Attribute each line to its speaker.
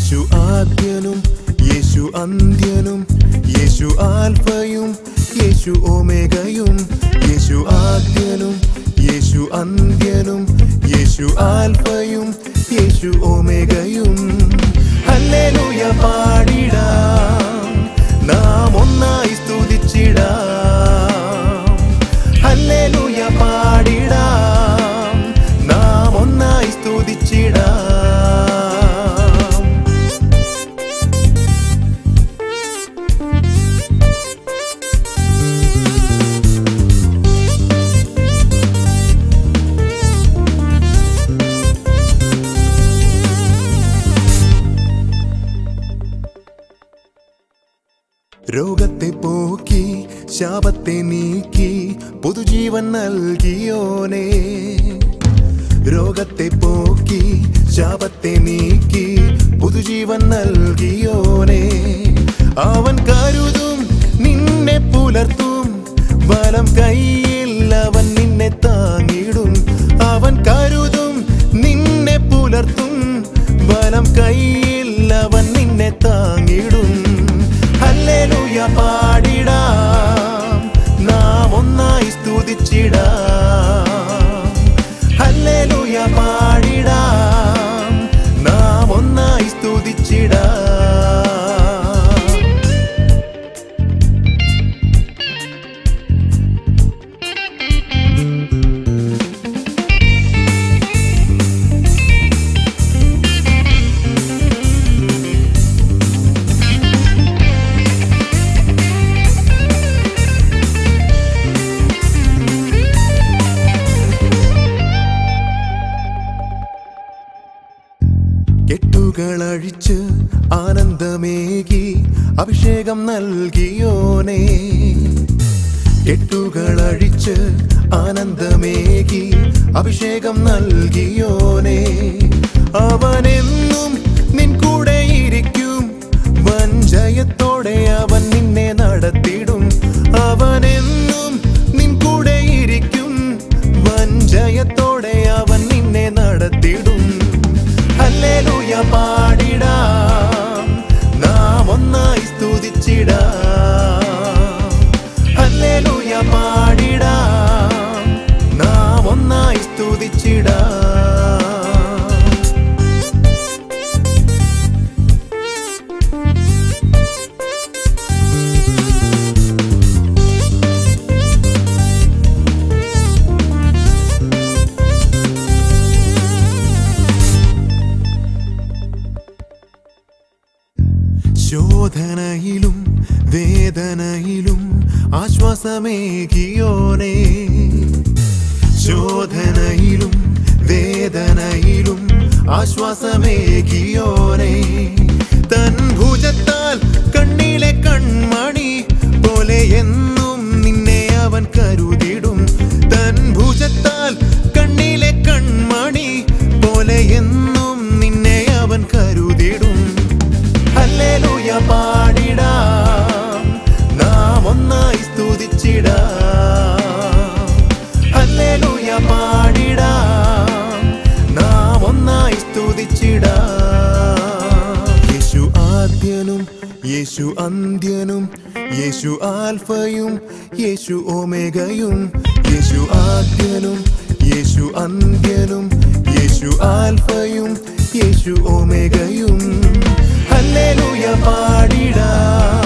Speaker 1: യേശു ആദ്യനും യേശു അന്ത്യനും യേശു ആൽഫയും യേശു ഓമേഗയും യേശു ആദ്യനും യേശു അന്ത്യനും യേശു ആൽഫയും യേശു ഓമേഗയും hallelujah പാടിടാം നാം ഒന്നായി സ്തുതിച്ചിടാം ഹല്ലേലൂയ പാടിടാം നാം ഒന്നായി സ്തുതിച്ചിടാം രോഗത്തെ പോക്കി ശാപത്തെ നീക്കി പുതുജീവൻ നൽകിയോനേ രോഗത്തെ പോക്കി ശാപത്തെ നീക്കി പുതുജീവൻ നൽകിയോനേ അവൻ കരുതും നിന്നെ പുലർത്തും വലം കൈയിൽ അവൻ നിന്നെ താങ്ങിടും അവൻ കരുതും നിന്നെ പുലർത്തും വലം കൈയിൽ അവൻ നിന്നെ താങ്ങിടും ഹല്ലേലൂയ പാടിടാം നാം ഒന്നായി സ്തുതിച്ചിടാം ഹല്ലേലൂയ പാടിടാം നാം ഒന്നായി സ്തുതിച്ചിടാം കെട്ടുകളഴിച്ച് ആനന്ദമേകി അഭിഷേകം നൽകിയോനേ കെട്ടുകളഴിച്ച് ആനന്ദമേകി അഭിഷേകം നൽകിയോനേ അവനെന്നും നിൻ കൂടെ ഇരിക്കും വഞ്ചയത്തോടെ അവൻ നിന്നെ നടത്തിടും അവനെന്നും നിൻ കൂടെ ഇരിക്കും വഞ്ചയത്തോടെ അവൻ നിന്നെ നടത്തിടും ഹല്ലേലൂയ പാടിടാം നാം ഒന്നായി സ്തുതിച്ചിടാം ഹല്ലേലൂയ പാടിടാം നാം ഒന്നായി സ്തുതിച്ചിടാം ശോധനയിലും വേദനയിലും ആശ്വാസമേകിയോനേ ശോധനയിലും വേദനയിലും ആശ്വാസമേകിയോനേ തൻ ഭുജത്താൽ കണ്ണിലെ കൺമണി പോലെ എന്നും നിന്നെ അവൻ കരുതിടും തൻ ഭുജത്താൽ കണ്ണിലെ കൺമണി പോലെ എന്നും നിന്നെ അവൻ കരുതിടും ഹല്ലേലൂയ പാടിടാം നാം ഒന്നായി സ്തുതിച്ചിടാം ഹല്ലേലൂയ പാടിടാം നാം ഒന്നായി സ്തുതിച്ചിടാം യേശു ആദ്യനും യേശു അന്ത്യനും യേശു ആൽഫയും യേശു ഓമേഗയും യേശു ആദ്യനും യേശു അന്ത്യനും യേശു ആൽഫയും യേശു ഓമേഗയും ഹല്ലേലൂയ പാടിടാം